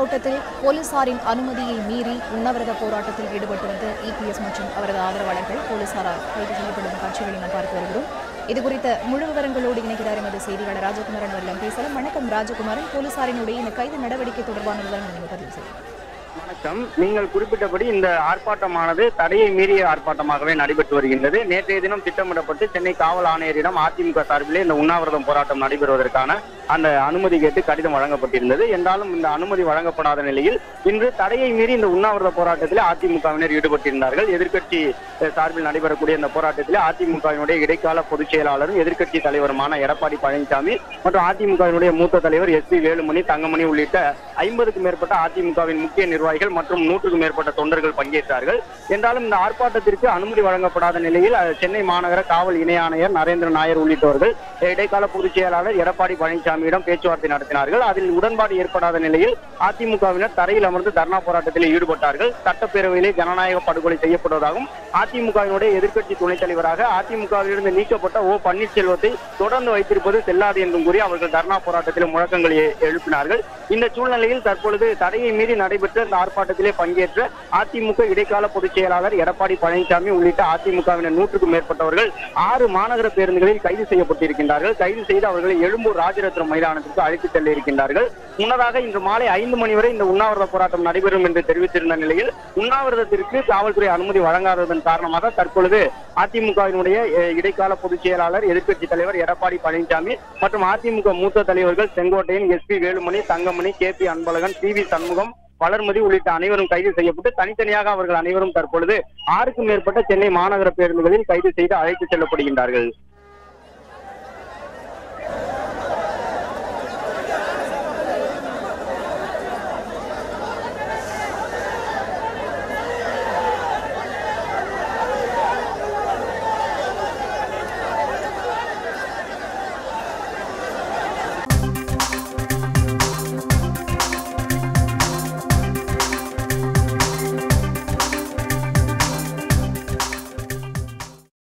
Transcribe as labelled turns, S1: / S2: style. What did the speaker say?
S1: கண்ணோட்டத்தில் போலீசாரின் அனுமதியை மீறி உண்ணாவிரத போராட்டத்தில் ஈடுபட்டு வந்த இபிஎஸ் மற்றும் அவரது ஆதரவாளர்கள் போலீசாரால் கைது செய்யப்படும் காட்சிகளை நாம் பார்த்து வருகிறோம் இது குறித்த முழு விவரங்களோடு இணைக்கிறார் எமது செய்தியாளர் ராஜகுமாரன் வல்லம் பேசலாம் வணக்கம் ராஜகுமாரன் போலீசாரினுடைய இந்த கைது நடவடிக்கை தொடர்பான விவரங்கள் நீங்கள் பதிவு செய்யுங்கள்
S2: வணக்கம் நீங்கள் குறிப்பிட்டபடி இந்த ஆர்ப்பாட்டமானது தடையை மீறிய ஆர்ப்பாட்டமாகவே நடைபெற்று வருகின்றது நேற்றைய தினம் திட்டமிடப்பட்டு சென்னை காவல் ஆணையரிடம் அதிமுக சார்பிலே இந்த உண்ணாவிரதம் போராட்டம் நடைபெறுவதற்கான அந்த அனுமதி கேட்டு கடிதம் வழங்கப்பட்டிருந்தது என்றாலும் இந்த அனுமதி வழங்கப்படாத நிலையில் இன்று தடையை மீறி இந்த உண்ணாவிரத போராட்டத்தில் அதிமுகவினர் ஈடுபட்டிருந்தார்கள் எதிர்க்கட்சி அஹ், சார்பில் நடைபெறக்கூடிய இந்த போராட்டத்தில் அதிமுகவினுடைய இடைக்கால பொதுச் செயலாளரும் எதிர்க்கட்சி தலைவருமான எடப்பாடி பழனிசாமி மற்றும் அதிமுகவினுடைய மூத்த தலைவர் எஸ் பி வேலுமணி தங்கமணி உள்ளிட்ட ஐம்பதுக்கும் மேற்பட்ட அதிமுகவின் முக்கிய நிர்வாகிகள் மற்றும் நூற்றுக்கும் மேற்பட்ட தொண்டர்கள் பங்கேற்றார்கள் என்றாலும் இந்த ஆர்ப்பாட்டத்திற்கு அனுமதி வழங்கப்படாத நிலையில் அஹ், சென்னை மாநகர காவல் இணை ஆணையர் நரேந்திர நாயர் உள்ளிட்டவர்கள் இடைக்கால பொதுச் செயலாளர் எடப்பாடி பழனிசாமியிடம் பேச்சுவார்த்தை நடத்தினார்கள் அதில் உடன்பாடு ஏற்படாத நிலையில் அதிமுகவினர் தரையில் அமர்ந்து தர்ணா போராட்டத்தில் ஈடுபட்டார்கள் சட்டப்பேரவையிலே ஜனநாயக படுகொலை செய்யப்படுவதாகவும் அதிமுகவினுடைய எதிர்க்கட்சி துணைத் தலைவராக அதிமுகவிலிருந்து நீக்கப்பட்ட ஓ பன்னீர்செல்வத்தை தொடர்ந்து வைத்திருப்பது செல்லாது என்றும் கூறி அவர்கள் தர்ணா போராட்டத்தில் முழக்கங்களை எ- எழுப்பினார்கள் இந்த சூழ்நிலையில் தற்பொழுது தடையை மீறி நடைபெற்ற இந்த ஆர்ப்பாட்டத்திலே பங்கேற்ற அதிமுக இடைக்கால பொதுச் செயலாளர் எடப்பாடி பழனிசாமி உள்ளிட்ட அதிமுகவினர் நூற்றுக்கும் மேற்பட்டவர்கள் ஆறு மாநகர பேருந்துகளில் கைது செய்யப்பட்டிருக்கின்றார்கள் கைது செய்து அவர்களை எழும்பூர் ராஜரத்னம் மைதானத்திற்கு அழைத்துச் செல்ல இருக்கின்றார்கள் முன்னதாக இன்று மாலை ஐந்து மணி வரை இந்த உண்ணாவிரத போராட்டம் நடைபெறும் என்று தெரிவித்திருந்த நிலையில் உண்ணாவிரதத்திற்கு காவல்துறை அனுமதி வழங்காததன் காரணமாக தற்பொழுது அதிமுகவினுடைய அஹ், இடைக்கால பொதுச் செயலாளர் எதிர்க்கட்சி தலைவர் எடப்பாடி பழனிசாமி மற்றும் அதிமுக மூத்த தலைவர்கள் Sengottaiyan S P Velumani Thangamani K P Anbazhagan C V Shanmugam Valarmathi உள்ளிட்ட அனைவரும் கைது செய்யப்பட்டு தனித்தனியாக அவர்கள் அனைவரும் தற்பொழுது ஆறுக்கும் மேற்பட்ட சென்னை மாநகர பேருந்துகளில் கைது செய்து அழைத்து செல்லப்படுகின்றார்கள்